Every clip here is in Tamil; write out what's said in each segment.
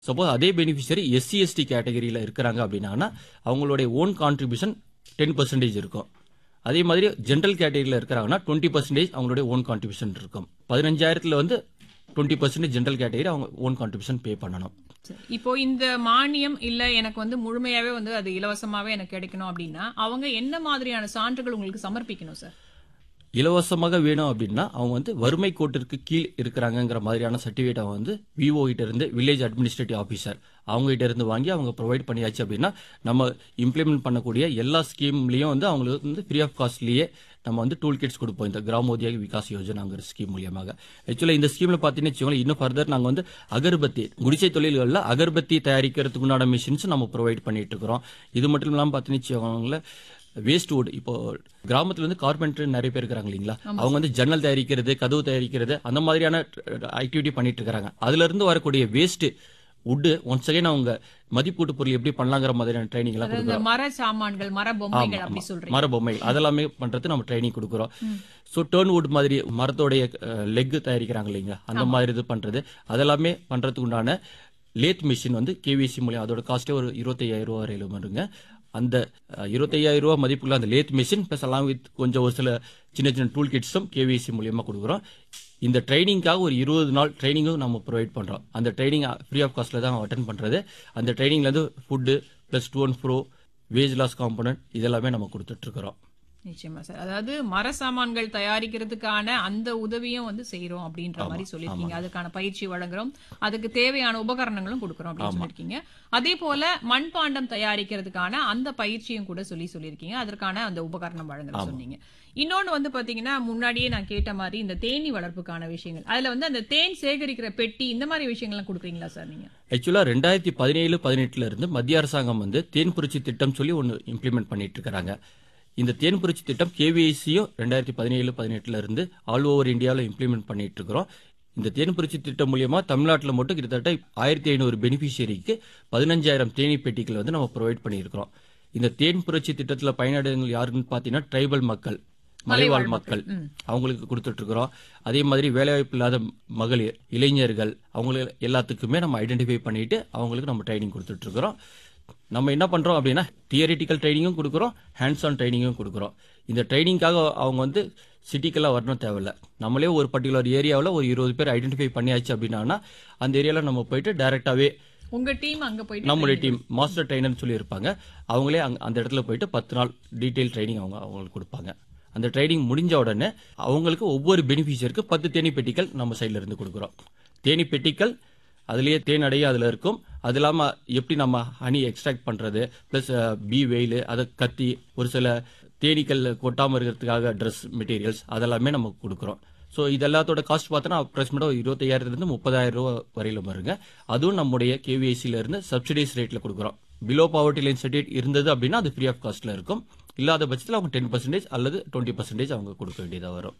சப்போஸ் அதே பெனிஃபிஷரி எஸ்சி எஸ்டி கேட்டகரியில் இருக்கிறாங்க அப்படின்னா அவங்களுடைய ஓன் கான்ட்ரிபியூஷன் டென் பர்சன்டேஜ் இருக்கும் அதே மாதிரி ஜென்ரல் கேட்டகரியில் இருக்கிறாங்கன்னா டுவெண்ட்டி பர்சன்டேஜ் அவங்களுடைய ஓன் கான்ட்ரிபியூஷன் இருக்கும் பதினஞ்சாயிரத்தில் வந்து டுவெண்ட்டி பர்சன்டேஜ் ஜென்ரல் கேட்டகரி அவங்க ஓன் கான்ட்ரிபியூஷன் பே பண்ணணும் சரி. இப்போ இந்த மானியம் இல்ல எனக்கு வந்து முழுமையாவே வந்து அது இலவசமாவே எனக்கு கிடைக்கணும் அப்படின்னா அவங்க என்ன மாதிரியான சான்றுகள் உங்களுக்கு சமர்ப்பிக்கணும் சார் இலவசமாக வேணும் அப்படின்னா அவங்க வந்து வறுமை கோட்டிற்கு கீழ் இருக்கிறாங்கங்கிற மாதிரியான சர்டிஃபிகேட் அவங்க வந்து விஓ கிட்ட இருந்து வில்லேஜ் அட்மினிஸ்ட்ரேட்டிவ் ஆஃபீஸர் அவங்க கிட்ட இருந்து வாங்கி அவங்க ப்ரொவைட் பண்ணியாச்சு அப்படின்னா நம்ம இம்ப்ளிமெண்ட் பண்ணக்கூடிய எல்லா ஸ்கீம்லயும் வந்து அவங்களுக்கு வந்து ஃப்ரீ ஆஃப் காஸ்ட்லயே நம்ம வந்து டூல் கிட்ஸ் கொடுப்போம் இந்த கிராமோதிய விகாஸ் யோஜனாங்கிற ஸ்கீம் மூலியமாக ஆக்சுவலாக இந்த ஸ்கீம்ல பார்த்தீங்கன்னு வச்சுக்கோங்களேன் இன்னும் ஃபர்தர் நாங்கள் வந்து அகர்பத்தி குடிசை தொழில்களில் அகர்பத்தி தயாரிக்கிறதுக்கு உண்டான மிஷின்ஸ் நம்ம ப்ரொவைட் பண்ணிட்டு இருக்கிறோம் இது மட்டும் இல்லாமல் பார்த்தீங்கன்னு வச்சுக்கோங்களேன் வேஸ்ட் வுட் இப்போ கிராமத்துல வந்து கார்பெண்டர் நிறைய பேர் இருக்கிறாங்க இல்லைங்களா அவங்க வந்து ஜன்னல் தயாரிக்கிறது கதவு தயாரிக்கிறது அந்த மாதிரியான ஆக்டிவிட்டி பண்ணிட்டு இருக்காங்க அதுல இருந்து வரக்கூடிய வேஸ்ட் வுட்டு ஒன்ஸ் அகைன் அவங்க மதிப்பூட்டு பொருள் எப்படி பண்ணலாங்கிற மாதிரியான ட்ரைனிங் எல்லாம் அதாவது இந்த மர சாமான்கள் மர பொம்மைகள் அப்படி சொல்றீங்க மர பொம்மை அதெல்லாமே பண்றது நம்ம ட்ரைனிங் கொடுக்குறோம் ஸோ டேர்ன் வுட் மாதிரி மரத்தோடைய லெக் தயாரிக்கிறாங்க இல்லைங்களா அந்த மாதிரி இது பண்றது அதெல்லாமே பண்றதுக்கு உண்டான லேத் மிஷின் வந்து கேவிசி மூலியம் அதோட காஸ்ட்டே ஒரு இருபத்தையாயிரம் ரூபா வரையில வருங்க அந்த அஹ், 25000 ரூபா மதிப்புள்ள அந்த lathe machine plus alarm with கொஞ்சம் ஒரு சில சின்ன சின்ன டூல் கிட்ஸும் கேவிசி மூலியமா கொடுக்குறோம் இந்த ட்ரைனிங்காக ஒரு இருபது நாள் ட்ரைனிங்கும் நம்ம ப்ரொவைட் பண்றோம் அந்த ட்ரைனிங் ஃப்ரீ ஆஃப் காஸ்ட்ல தான் அட்டன் பண்றது அந்த ட்ரைனிங்ல இருந்து food plus two one pro wage loss component இதெல்லாமே நம்ம கொடுத்துட்டு இருக்கிறோம் நிச்சயமா சார் அதாவது மர சாமான்கள் தயாரிக்கிறதுக்கான அந்த உதவியும் வந்து செய்றோம் அப்படின்ற மாதிரி சொல்லியிருக்கீங்க அதுக்கான பயிற்சி வழங்குறோம் அதுக்கு தேவையான உபகரணங்களும் கொடுக்குறோம் அப்படின்னு சொல்லியிருக்கீங்க அதே போல மண்பாண்டம் தயாரிக்கிறதுக்கான அந்த பயிற்சியும் கூட சொல்லி சொல்லியிருக்கீங்க அதற்கான அந்த உபகரணம் வழங்குறோம் சொன்னீங்க இன்னொன்னு வந்து பாத்தீங்கன்னா முன்னாடியே நான் கேட்ட மாதிரி இந்த தேனி வளர்ப்புக்கான விஷயங்கள் அதுல வந்து அந்த தேன் சேகரிக்கிற பெட்டி இந்த மாதிரி விஷயங்கள்லாம் கொடுக்குறீங்களா சார் நீங்க ஆக்சுவலா ரெண்டாயிரத்தி பதினேழு பதினெட்டுல இருந்து மத்திய அரசாங்கம் வந்து தேன் புரட்சி திட்டம் சொல்லி ஒன்று இம்ப்ளிமெண்ட் பண்ணிட்டு இருக்காங்க இந்த தேன் புரட்சி திட்டம் கேவிஐசியும் ரெண்டாயிரத்தி பதினேழு பதினெட்டுல இருந்து ஆல் ஓவர் இந்தியாவில் இம்ப்ளிமெண்ட் பண்ணிட்டு இருக்கிறோம் இந்த தேன் புரட்சி திட்டம் மூலியமா தமிழ்நாட்டில் மட்டும் கிட்டத்தட்ட ஆயிரத்தி ஐநூறு பெனிஃபிஷியரிக்கு பதினஞ்சாயிரம் தேனி பெட்டிகள் வந்து நம்ம ப்ரொவைட் பண்ணியிருக்கிறோம் இந்த தேன் புரட்சி திட்டத்தில் பயனடைங்கள் யாருன்னு பார்த்தீங்கன்னா ட்ரைபல் மக்கள் மலைவாழ் மக்கள் அவங்களுக்கு கொடுத்துட்டு இருக்கிறோம் அதே மாதிரி வேலைவாய்ப்பு இல்லாத மகளிர் இளைஞர்கள் அவங்களுக்கு எல்லாத்துக்குமே நம்ம ஐடென்டிஃபை பண்ணிட்டு அவங்களுக்கு நம்ம ட்ரைனிங் கொடுத்துட்டு இருக்கிறோம் நம்ம என்ன பண்றோம் அப்படின்னா தியரிட்டிக்கல் ட்ரைனிங்கும் கொடுக்குறோம் ஹேண்ட்ஸ் ஆன் ட்ரைனிங்கும் கொடுக்குறோம் இந்த ட்ரைனிங்காக அவங்க வந்து சிட்டிக்கெல்லாம் வரணும் தேவையில்ல நம்மளே ஒரு பர்டிகுலர் ஏரியாவில் ஒரு இருபது பேர் ஐடென்டிஃபை பண்ணியாச்சு அப்படின்னா அந்த ஏரியாவில் நம்ம போயிட்டு டைரெக்டாகவே உங்க டீம் அங்க போயிட்டு நம்மளுடைய டீம் மாஸ்டர் ட்ரைனர்னு சொல்லி இருப்பாங்க அவங்களே அங்க- அந்த இடத்துல போயிட்டு பத்து நாள் டீடைல் ட்ரைனிங் அவங்க அவங்களுக்கு கொடுப்பாங்க அந்த ட்ரைனிங் முடிஞ்ச உடனே அவங்களுக்கு ஒவ்வொரு பெனிஃபிஷியருக்கு பத்து தேனி பெட்டிகள் நம்ம சைடுல இருந்து கொடுக்குறோம் தேனி பெட்டிகள் அதுலயே தேன் அடைய அதுல இருக்கும் அது இல்லாம எப்படி நம்ம ஹனி எக்ஸ்ட்ராக்ட் பண்றது பிளஸ் பி வெயில் அதை கத்தி ஒரு சில தேனீக்கள் கொட்டாம இருக்கிறதுக்காக ட்ரெஸ் மெட்டீரியல்ஸ் அதெல்லாமே நம்ம கொடுக்குறோம் ஸோ இது எல்லாத்தோட காஸ்ட் பார்த்தோன்னா அப்ராக்சிமேட்டாக இருபத்தையாயிரத்துலேருந்து முப்பதாயிரம் ரூபா வரையில வருங்க அதுவும் நம்முடைய கேவிஐசியில் இருந்து சப்சிடைஸ் ரேட்டில் கொடுக்குறோம் பிலோ பாவர்ட்டி லைன் சர்டிஃபிகேட் இருந்தது அப்படின்னா அது ஃப்ரீ ஆஃப் காஸ்ட்டில் இருக்கும் இல்லாத பட்சத்தில் அவங்க டென் பர்சன்டேஜ் அல்லது டுவெண்ட்டி பர்சன்டேஜ் அவங்க கொடுக்க வேண்டியதாக வரும்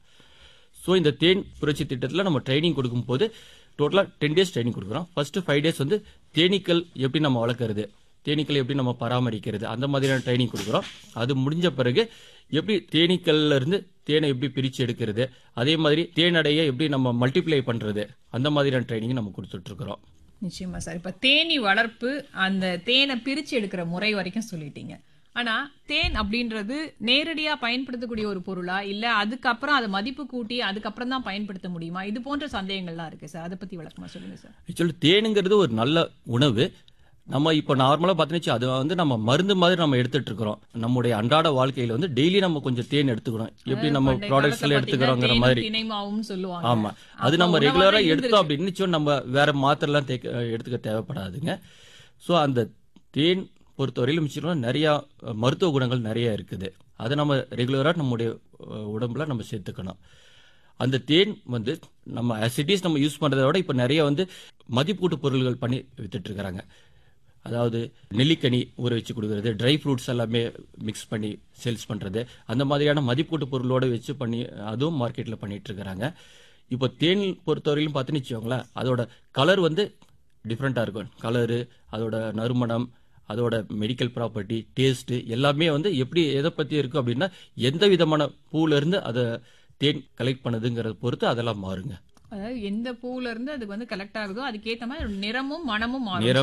ஸோ இந்த தேன் புரட்சி திட்டத்தில் நம்ம ட்ரைனிங் கொடுக்கும்போது டோட்டலாக டென் டேஸ் ட்ரைனிங் கொடுக்குறோம் ஃபர்ஸ்ட் ஃபைவ் டேஸ் வந்து தேனீக்கள் எப்படி நம்ம வளர்க்குறது தேனீக்கள் எப்படி நம்ம பராமரிக்கிறது அந்த மாதிரியான ட்ரைனிங் கொடுக்குறோம் அது முடிஞ்ச பிறகு எப்படி தேனீக்கள்ல இருந்து தேனை எப்படி பிரித்து எடுக்கிறது அதே மாதிரி தேனடைய எப்படி நம்ம மல்டிப்ளை பண்ணுறது அந்த மாதிரியான ட்ரைனிங் நம்ம கொடுத்துட்டு இருக்கிறோம் நிச்சயமா சார் இப்ப தேனி வளர்ப்பு அந்த தேனை பிரிச்சு எடுக்கிற முறை வரைக்கும் சொல்லிட்டீங்க ஆனா தேன் அப்படின்றது நேரடியா பயன்படுத்தக்கூடிய ஒரு பொருளா இல்ல அதுக்கப்புறம் அதை மதிப்பு கூட்டி அதுக்கப்புறம் தான் பயன்படுத்த முடியுமா இது போன்ற சந்தேகங்கள்லாம் இருக்கு சார் அதை பத்தி விளக்கமா சொல்லுங்க சார் ஆக்சுவலி தேனுங்கிறது ஒரு நல்ல உணவு நம்ம இப்போ நார்மலாக பார்த்தீங்கன்னா அது வந்து நம்ம மருந்து மாதிரி நம்ம எடுத்துட்டு இருக்கிறோம் நம்முடைய அன்றாட வாழ்க்கையில வந்து டெய்லி நம்ம கொஞ்சம் தேன் எடுத்துக்கிறோம் எப்படி நம்ம பண்டைய ப்ராடக்ட்ஸ் எல்லாம் காலத்துல எடுத்துக்கிறோங்கிற பாத்தீங்கன்னா மாதிரி தேனும் திணைமாவும் சொல்லுவாங்க ஆமா அது அப்ப நம்ம உணவாவே ரெகுலரா இருந்திருக்கு. எடுத்தோம் அப்படின்னு நிச்சயம் நம்ம வேற மாத்திரைலாம் தேக்க எடுத்துக்க தேவைப்படாதுங்க ஸோ அந்த தேன் பொறுத்தவரையிலும் நிச்சயம் நிறைய அஹ், மருத்துவ குணங்கள் நிறைய இருக்குது அதை நம்ம ரெகுலரா நம்முடைய அஹ், உடம்புல நம்ம சேர்த்துக்கணும் அந்த தேன் வந்து நம்ம அசிட்டிஸ் நம்ம யூஸ் பண்றதை விட இப்போ நிறைய வந்து மதிப்பூட்டு பொருள்கள் பண்ணி வித்துட்டு இருக்கிறாங்க அதாவது நெல்லிக்கனி ஊற வச்சு கொடுக்கறது ட்ரை ஃப்ரூட்ஸ் எல்லாமே மிக்ஸ் பண்ணி சேல்ஸ் பண்றது அந்த மாதிரியான மதிப்பூட்டு பொருளோட வச்சு பண்ணி அதுவும் மார்க்கெட்ல பண்ணிட்டு இருக்கிறாங்க இப்போ தேன் பொறுத்தவரையிலும் பார்த்துன்னு வச்சுக்கோங்களேன் அதோட கலர் வந்து டிஃப்ரெண்ட்டாக இருக்கும் கலரு அதோட நறுமணம் அதோட மெடிக்கல் ப்ராப்பர்ட்டி டேஸ்ட் எல்லாமே வந்து எப்படி எதை பற்றி இருக்கு அப்படின்னா எந்த விதமான பூல இருந்து அதை தேன் கலெக்ட் பண்ணுதுங்கிறத பொறுத்து அதெல்லாம் மாறுங்க அதாவது எந்த பூல இருந்து அதுக்கு வந்து கலெக்ட் ஆகுதோ அதுக்கேத்த மாதிரி நிறமும் மனமும் மாறும் நிறம்